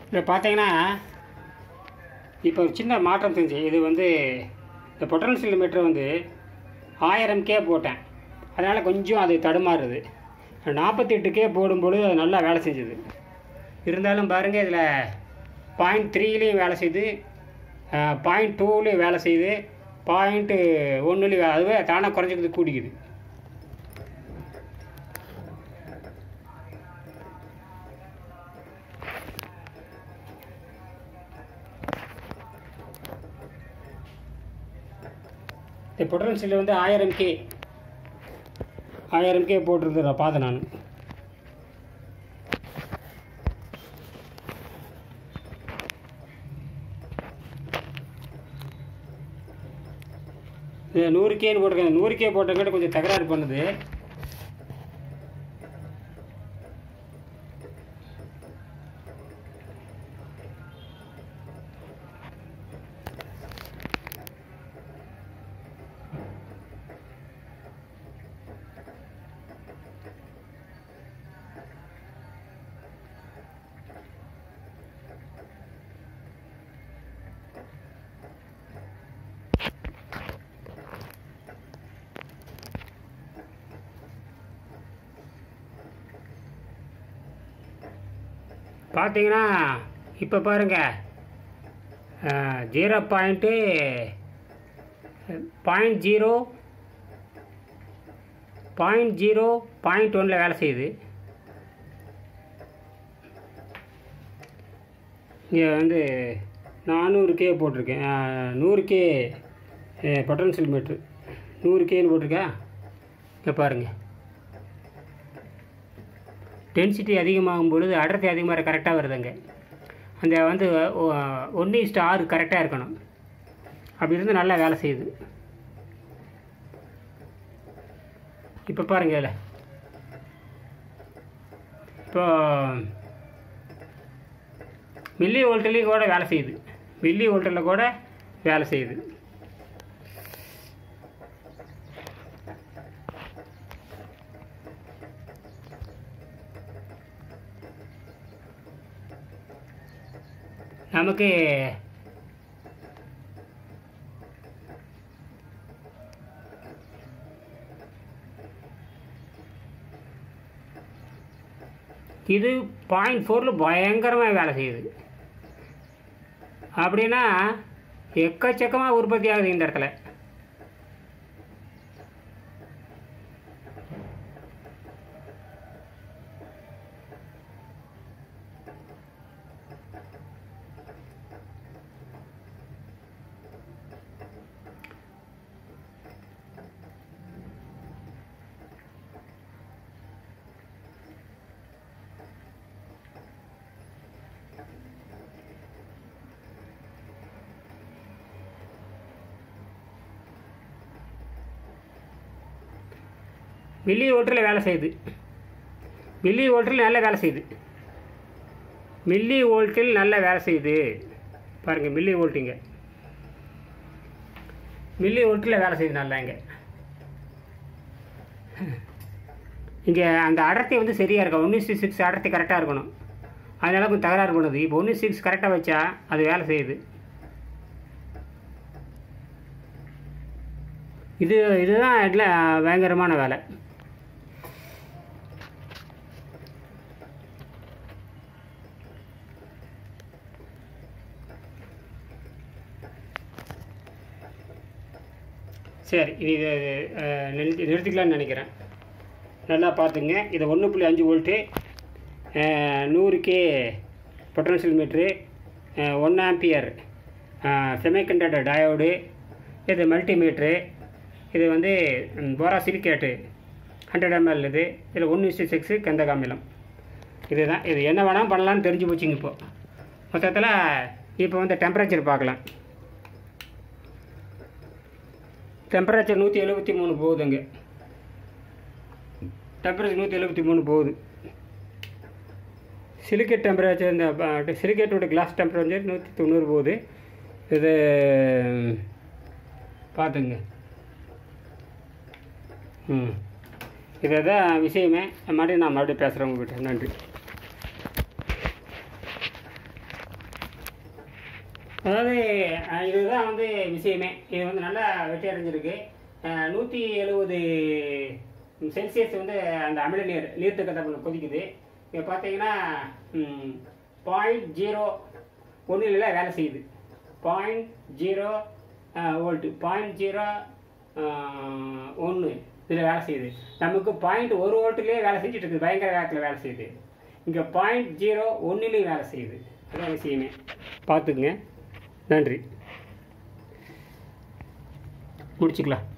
இதில் பார்த்தீங்கன்னா இப்போ ஒரு சின்ன மாற்றம் தெரிஞ்சு இது வந்து இந்த பொட்டன்சியல் மீட்டர் வந்து ஆயிரம் கே போட்டேன் அதனால் கொஞ்சம் அது தடுமாறுது நாற்பத்தெட்டு கே போடும்பொழுது அது நல்லா வேலை செஞ்சுது இருந்தாலும் பாருங்கள் இதில் பாயிண்ட் த்ரீலேயும் வேலை செய்யுது பாயிண்ட் டூலேயும் வேலை செய்யுது பாயிண்ட்டு ஒன்றுலேயும் அதுவே தானாக குறைஞ்சிக்கிறது கூடிக்குது இந்த பொட்டன்சியல் வந்து ஆயிரம் கே ஆயிரம் கே போட்டிருந்தது நான் பார்த்தேன் நான் இது நூறு கேன்னு போட்டிருக்கேன் நூறு கே போட்டங்கிட்ட கொஞ்சம் தகராறு பண்ணுது பார்த்தீங்கன்னா இப்போ பாருங்கள் zero point point zero point zero point ஒனில் வேலை செய்யுது இங்கே வந்து நானூறு கே போட்டிருக்கேன் நூறு கே பொட்டன்ஷியல் மீட்ரு நூறு கேன்னு போட்டிருக்கேன் இங்கே பாருங்கள் டென்சிட்டி அதிகமாகும் பொழுது அடர்த்தி அதிகமாக கரெக்டாக வருதுங்க அந்த வந்து ஒன்று இஸ்ட்டு ஆறு கரெக்டாக இருக்கணும் அப்படி இருந்து நல்லா வேலை செய்யுது இப்போ பாருங்க இதில் இப்போ மில்லி வோல்ட்லேயும் கூட வேலை செய்யுது மில்லி வோல்ட்டில் கூட வேலை செய்யுது நமக்கு இது பாயிண்ட் ஃபோரில் பயங்கரமாக வேலை செய்யுது அப்படின்னா எக்கச்சக்கமாக உற்பத்தி ஆகுது இந்த இடத்துல மில்லி வோல்ட்டில் வேலை செய்யுது மில்லி வோல்ட்டில் நல்லா வேலை செய்யுது மில்லி வோல்ட்டில் நல்லா வேலை செய்யுது பாருங்கள் மில்லி வோல்ட்டுங்க மில்லி வோல்ட்டில் வேலை செய்யுது நல்லா இங்கே இங்கே அந்த அடர்த்தி வந்து சரியாக இருக்கும் ஒன்று சிக்ஸ் அடர்த்தி கரெக்டாக இருக்கணும் அதனால கொஞ்சம் தகராறு பண்ணுது இப்போ ஒன்று சிக்ஸ் கரெக்டாக வச்சா அது வேலை செய்யுது இது இதுதான் இதில் பயங்கரமான வேலை சரி இது அஹ், நிறுத்தி நிறுத்திக்கலாம்னு நினைக்கிறேன் நல்லா பார்த்துங்க இது ஒன்று புள்ளி அஞ்சு வோல்ட்டு நூறு K potential meter one ampere semiconductor diode இது மல்டிமீட்ரு இது வந்து போரா சிலிக்கேட்டு ஹண்ட்ரட் எம்எல் இது இதில் ஒன்று இஸ்டு சிக்ஸு கந்தகாமிலம் இதுதான் இது என்ன வேணாலும் பண்ணலாம்னு தெரிஞ்சு போச்சுங்க இப்போ மொத்தத்தில் இப்போ வந்து டெம்பரேச்சர் பார்க்கலாம் டெம்பரேச்சர் நூற்றி எழுபத்தி மூணு போகுதுங்க டெம்பரேச்சர் நூற்றி எழுபத்தி மூணு போகுது சிலிக்கேட் டெம்பரேச்சர் இந்த சிலிக்கேட்டோட கிளாஸ் டெம்பரேச்சர் நூற்றி தொண்ணூறு போகுது இது பார்த்துங்க ம் இதை தான் விஷயமே மறுபடியும் நான் மறுபடியும் பேசுகிறேன் உங்ககிட்ட நன்றி அதாவது அஹ், இதுதான் வந்து விஷயமே இது வந்து நல்லா வெற்றி அடைஞ்சிருக்கு நூற்றி எழுபது செல்சியஸ் வந்து அந்த அமில நீர் நீர்த்த கதை கொதிக்குது இங்கே பார்த்தீங்கன்னா பாயிண்ட் ஜீரோ ஒன்றில் வேலை செய்யுது point zero volt point zero ஒன்று இதில் வேலை செய்யுது நமக்கு பாயிண்ட் ஒரு வோல்ட்டுலேயே வேலை செஞ்சுட்டு இருக்குது பயங்கர வேகத்தில் வேலை செய்யுது இங்கே பாயிண்ட் ஜீரோ ஒன்றுலேயும் வேலை செய்யுது அதான் விஷயமே பார்த்துக்குங்க நன்றி முடிச்சுக்கலாம்